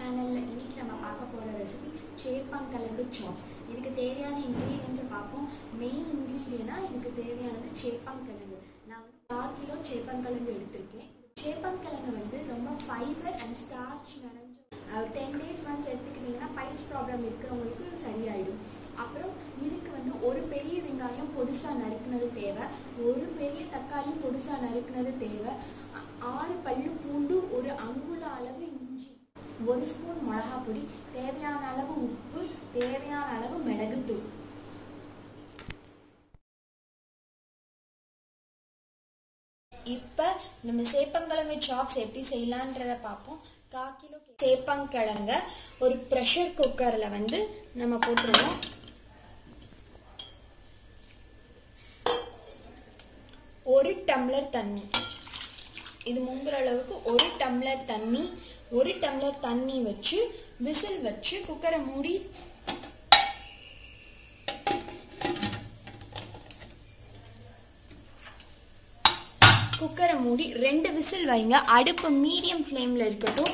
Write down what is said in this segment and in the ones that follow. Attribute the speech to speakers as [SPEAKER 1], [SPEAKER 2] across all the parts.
[SPEAKER 1] சேனலில் இன்னைக்கு நம்ம பார்க்க போகிற ரெசிபி சேப்பாங்கிழங்கு சாப்ஸ் இதுக்கு தேவையான இன்க்ரீடியன்ஸை பார்ப்போம் மெயின் இன்க்ரீடியனா இதுக்கு தேவையானது சேப்பாங்கிழங்கு நான் வந்து கால் கிலோ சேப்பங்கிழங்கு எடுத்திருக்கேன் சேப்பங்கிழங்கு வந்து ரொம்ப ஃபைபர் அண்ட் ஸ்டார்ச் நிறைஞ்ச டென் டேஸ் ஒன்ஸ் எடுத்துக்கிட்டிங்கன்னா பைல்ஸ் ப்ராப்ளம் இருக்கிறவங்களுக்கு சரியாயிடும் அப்புறம் இதுக்கு வந்து ஒரு பெரிய வெங்காயம் பொடிசாக நறுக்குனது தேவை ஒரு பெரிய தக்காளி பொடிசாக நறுக்குனது தேவை ஆ- ஆறு பல்லு பூண்டு ஒரு அங்குல அளவு இஞ்சி ஒரு ஸ்பூன் மிளகாப் பொடி தேவையான அளவு உப்பு தேவையான அளவு மிளகுத்தூள் இப்போ நம்ம சேப்பங்கிழங்கு சாப்ஸ் எப்படி செய்யலான்றத பார்ப்போம் கால் கிலோ சேப்பங்கிழங்க ஒரு ப்ரெஷர் குக்கரில் வந்து நம்ம போட்டுருவோம் ஒரு டம்ளர் தண்ணி இது முங்குற அளவுக்கு ஒரு டம்ளர் தண்ணி ஒரு டம்ளர் தண்ணி வச்சு விசில் வச்சு குக்கரை மூடி குக்கரை மூடி ரெண்டு விசில் வைங்க அடுப்பு மீடியம் ஃப்ளேமில் இருக்கட்டும்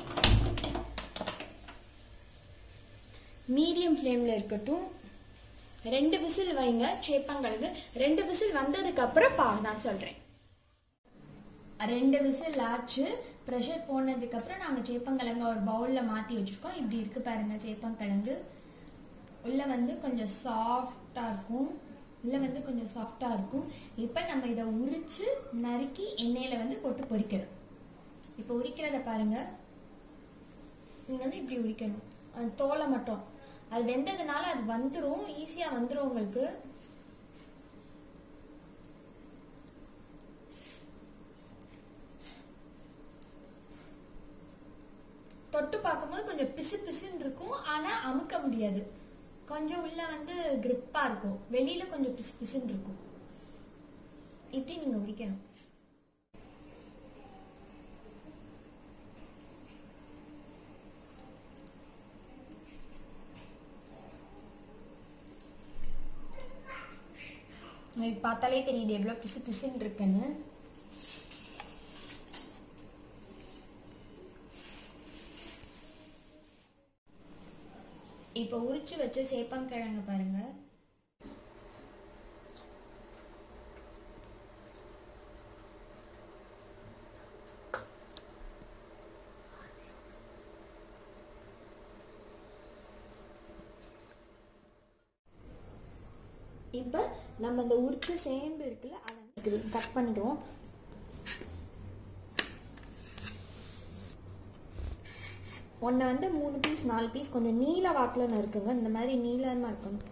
[SPEAKER 1] மீடியம் ஃப்ளேமில் இருக்கட்டும் ரெண்டு விசில் வைங்க சேப்பங்கிழங்கு ரெண்டு விசில் வந்ததுக்கு அப்புறம் பா நான் சொல்கிறேன் ரெண்டு விசில் ஆச்சு ப்ரெஷர் போனதுக்கு அப்புறம் நாங்கள் சேப்பங்கிழங்க ஒரு பவுலில் மாற்றி வச்சுருக்கோம் இப்படி இருக்கு பாருங்க சேப்பங்கிழங்கு உள்ள வந்து கொஞ்சம் சாஃப்டாக இருக்கும் உள்ள வந்து கொஞ்சம் சாஃப்டாக இருக்கும் இப்போ நம்ம இதை உரிச்சு நறுக்கி எண்ணெயில் வந்து போட்டு பொரிக்கிறோம் இப்போ உரிக்கிறத பாருங்க நீங்கள் வந்து இப்படி உரிக்கணும் அது தோலை மட்டும் அது வெந்ததுனால அது வந்துடும் ஈஸியாக வந்துடும் உங்களுக்கு தொட்டு பார்க்கும்போது கொஞ்சம் பிசு பிசுன்னு இருக்கும் ஆனா அமுக்க முடியாது கொஞ்சம் உள்ள வந்து கிரிப்பா இருக்கும் வெளியில கொஞ்சம் பிசு பிசுன்னு இருக்கும் இப்படி நீங்க உரிக்கணும் இது பார்த்தாலே தெரியுது எவ்வளவு பிசு பிசுன்னு இருக்குன்னு இப்போ உரிச்சு வச்ச சேப்பங்கிழங்கு பாருங்க இப்போ நம்ம இந்த உரிச்ச சேம்பு இருக்குல்ல அதை கட் பண்ணிக்குவோம் ஒன்றை வந்து மூணு பீஸ் நாலு பீஸ் கொஞ்சம் நீல வாக்கில் நறுக்குங்க இந்த மாதிரி நீளமாக இருக்கணும்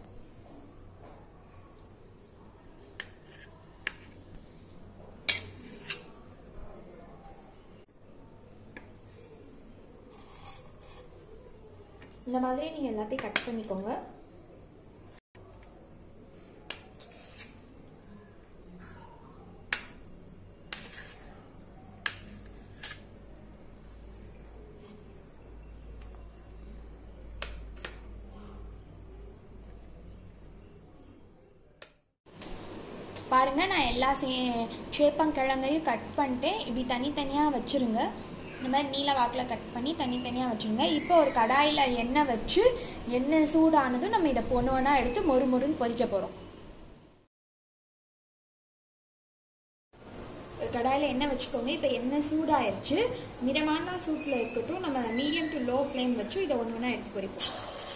[SPEAKER 1] இந்த மாதிரி நீங்கள் எல்லாத்தையும் கட் பண்ணிக்கோங்க பாருங்க நான் எல்லா சே சேப்பங்கிழங்கையும் கட் பண்ணிட்டேன் இப்படி தனித்தனியாக வச்சுருங்க இந்த மாதிரி நீல வாக்கில் கட் பண்ணி தனித்தனியாக வச்சுருங்க இப்போ ஒரு கடாயில் எண்ணெய் வச்சு எண்ணெய் சூடானதும் நம்ம இதை பொண்ணு ஒன்றா எடுத்து மொறு மொறுன்னு பொரிக்க போகிறோம் ஒரு கடாயில் எண்ணெய் வச்சுக்கோங்க இப்போ எண்ணெய் சூடாயிருச்சு மிதமான சூட்டில் இருக்கட்டும் நம்ம மீடியம் டு லோ ஃப்ளேம் வச்சு இதை ஒன்று ஒன்றா எடுத்து பொரிப்போம்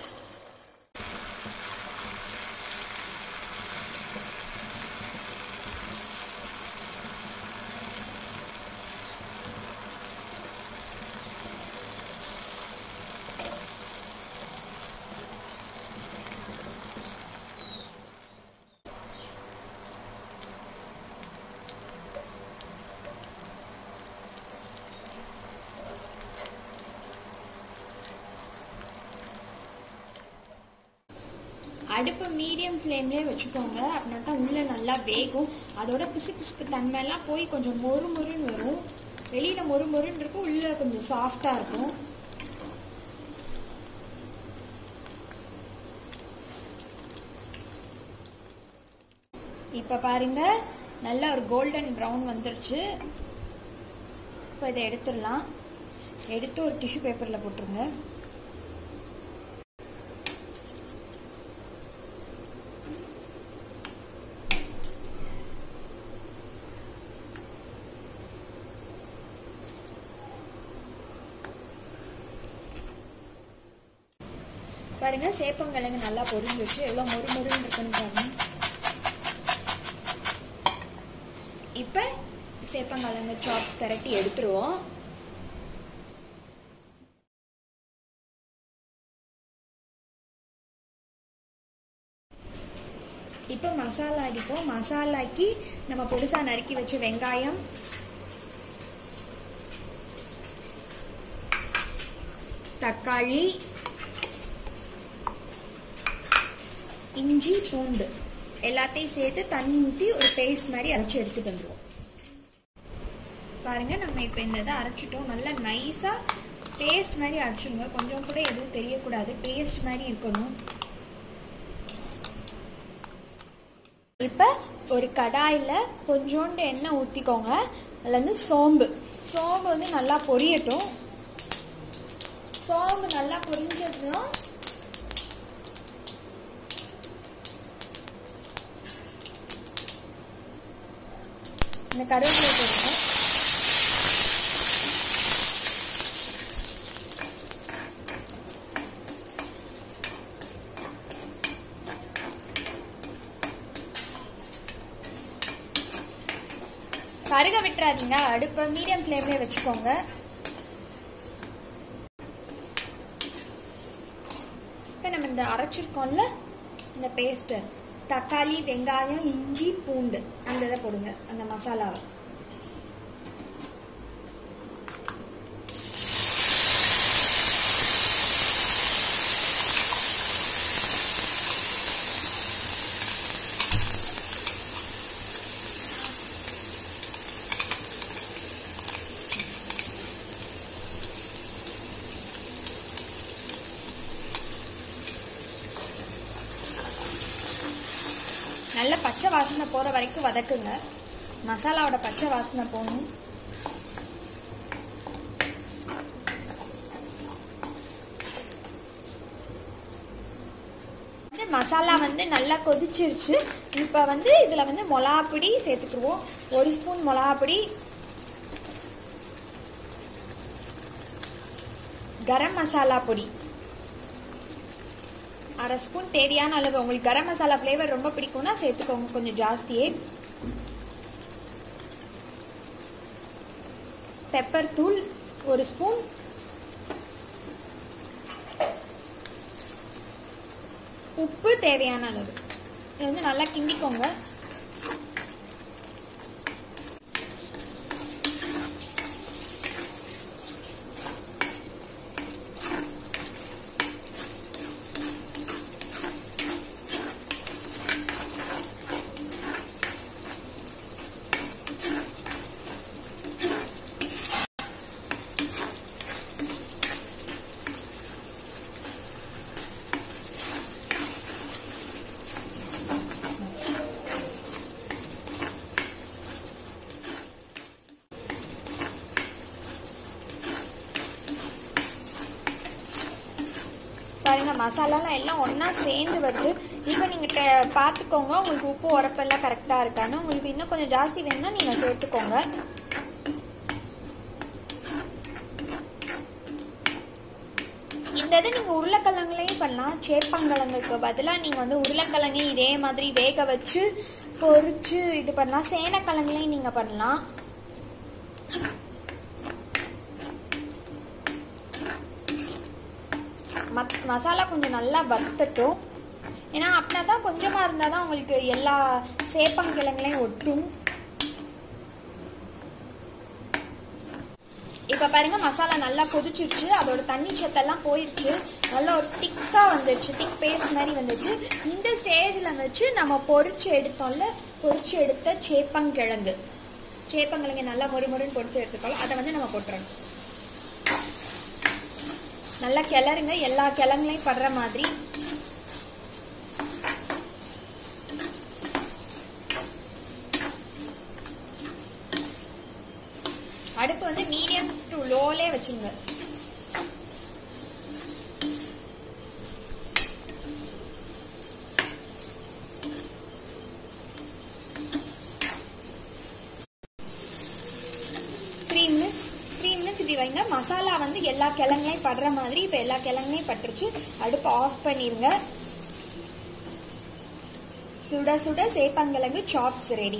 [SPEAKER 1] அடுப்பு மீடியம் ஃப்ளேம்லேயே வச்சுக்கோங்க அப்படின்னா தான் உள்ளே நல்லா வேகும் அதோட பிசு பிசுப்பு தன்மையெல்லாம் போய் கொஞ்சம் மொறு மொறுன்னு வரும் வெளியில் மொறு மொறுன்னு இருக்கும் உள்ளே கொஞ்சம் சாஃப்டாக இருக்கும் இப்போ பாருங்க நல்ல ஒரு கோல்டன் ப்ரௌன் வந்துருச்சு இப்போ இதை எடுத்துடலாம் எடுத்து ஒரு டிஷ்யூ பேப்பரில் போட்டுருங்க பாருங்க சேப்பங்கிழங்கு நல்லா பொரிஞ்சிச்சு எவ்வளோ மொறு மொறுன்னு இருக்குன்னு பாருங்க இப்போ சேப்பங்கிழங்கு சாப்ஸ் பெரட்டி எடுத்துருவோம் இப்போ மசாலா அடிப்போம் மசாலாக்கு நம்ம பொடிசா நறுக்கி வச்ச வெங்காயம் தக்காளி இஞ்சி பூண்டு எல்லாத்தையும் சேர்த்து தண்ணி ஊற்றி ஒரு பேஸ்ட் மாதிரி அரைச்சி எடுத்துட்டு வந்துடுவோம் பாருங்க நம்ம இப்போ இந்த இதை அரைச்சிட்டோம் நல்லா நைஸாக பேஸ்ட் மாதிரி அரைச்சிடுங்க கொஞ்சம் கூட எதுவும் தெரியக்கூடாது பேஸ்ட் மாதிரி இருக்கணும் இப்போ ஒரு கடாயில் கொஞ்சோண்டு எண்ணெய் ஊற்றிக்கோங்க அதில் வந்து சோம்பு சோம்பு வந்து நல்லா பொரியட்டும் சோம்பு நல்லா பொரிஞ்சதுன்னா இந்த கருவேப்பிலை போடுங்க கருக விட்டுறாதீங்க அடுப்பை மீடியம் ஃப்ளேம்லேயே வச்சுக்கோங்க இப்போ நம்ம இந்த அரைச்சிருக்கோம்ல இந்த பேஸ்ட்டு தக்காளி வெங்காயம் இஞ்சி பூண்டு அந்த இதை போடுங்க அந்த மசாலாவை நல்ல பச்சை வாசனை போகிற வரைக்கும் வதக்குங்க மசாலாவோட பச்சை வாசனை போகணும் வந்து மசாலா வந்து நல்லா கொதிச்சிருச்சு இப்போ வந்து இதில் வந்து மிளகாப்பொடி சேர்த்துக்குருவோம் ஒரு ஸ்பூன் மிளகாப்பொடி கரம் மசாலா பொடி அரை ஸ்பூன் தேவையான அளவு உங்களுக்கு கரம் மசாலா ஃப்ளேவர் ரொம்ப பிடிக்கும்னா சேர்த்துக்கோங்க கொஞ்சம் ஜாஸ்தியே பெப்பர் தூள் ஒரு ஸ்பூன் உப்பு தேவையான அளவு இது வந்து நல்லா கிண்டிக்கோங்க பாருங்க மசாலாலாம் எல்லாம் ஒன்றா சேர்ந்து வருது இப்போ நீங்கள் பார்த்துக்கோங்க உங்களுக்கு உப்பு உரப்பெல்லாம் கரெக்டாக இருக்கான்னு உங்களுக்கு இன்னும் கொஞ்சம் ஜாஸ்தி வேணும்னா நீங்கள் சேர்த்துக்கோங்க இந்த இது நீங்கள் உருளைக்கிழங்குலையும் பண்ணலாம் சேப்பங்கிழங்குக்கு பதிலாக நீங்கள் வந்து உருளைக்கிழங்கு இதே மாதிரி வேக வச்சு பொரிச்சு இது பண்ணலாம் சேனக்கிழங்குலையும் நீங்கள் பண்ணலாம் மத் மசாலா கொஞ்சம் நல்லா வத்தட்டும் ஏன்னா அப்படின்னா தான் கொஞ்சமாக இருந்தால் தான் உங்களுக்கு எல்லா சேப்பங்கிழங்குலையும் ஒட்டும் இப்போ பாருங்க மசாலா நல்லா கொதிச்சிருச்சு அதோட தண்ணி சத்தெல்லாம் போயிருச்சு நல்லா ஒரு திக்காக வந்துருச்சு திக் பேஸ்ட் மாதிரி வந்துச்சு இந்த ஸ்டேஜில் வச்சு நம்ம பொரிச்சு எடுத்தோம்ல பொரிச்சு எடுத்த சேப்பங்கிழங்கு சேப்பங்கிழங்கு நல்லா மொறு மொறுன்னு பொரிச்சு எடுத்துக்கலாம் அதை வந்து நம்ம போட்டுறோம் நல்லா கிளறுங்க எல்லா கிழங்குலையும் படுற மாதிரி அடுப்பு வந்து மீடியம் டு லோலே வச்சுருங்க
[SPEAKER 2] பாருங்க மசாலா வந்து எல்லா கிழங்குலையும் படுற மாதிரி இப்போ எல்லா கிழங்குலையும் பட்டுருச்சு அடுப்பு ஆஃப் பண்ணிருங்க சுட சுட சேப்பங்கிழங்கு சாப்ஸ் ரெடி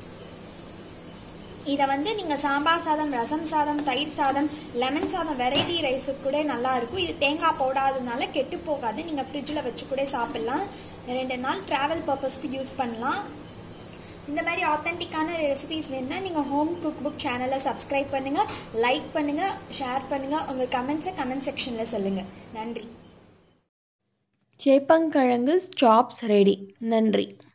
[SPEAKER 2] இதை வந்து நீங்கள் சாம்பார் சாதம் ரசம் சாதம் தயிர் சாதம் லெமன் சாதம் வெரைட்டி ரைஸுக்கு கூட நல்லா இருக்கும் இது தேங்காய் போடாததுனால கெட்டு போகாது நீங்கள் ஃப்ரிட்ஜில் வச்சு கூட சாப்பிட்லாம் ரெண்டு நாள் ட்ராவல் பர்பஸ்க்கு யூஸ் பண்ணலாம் இந்த மாதிரி ஆத்தென்டிக்கான ரெசிபிஸ் வேணும்னா நீங்கள் ஹோம் குக் புக் சேனலை சப்ஸ்கிரைப் பண்ணுங்கள் லைக் பண்ணுங்கள் ஷேர் பண்ணுங்கள் உங்கள் கமெண்ட்ஸை கமெண்ட் செக்ஷனில் சொல்லுங்கள் நன்றி
[SPEAKER 3] சேப்பங்கிழங்கு சாப்ஸ் ரெடி நன்றி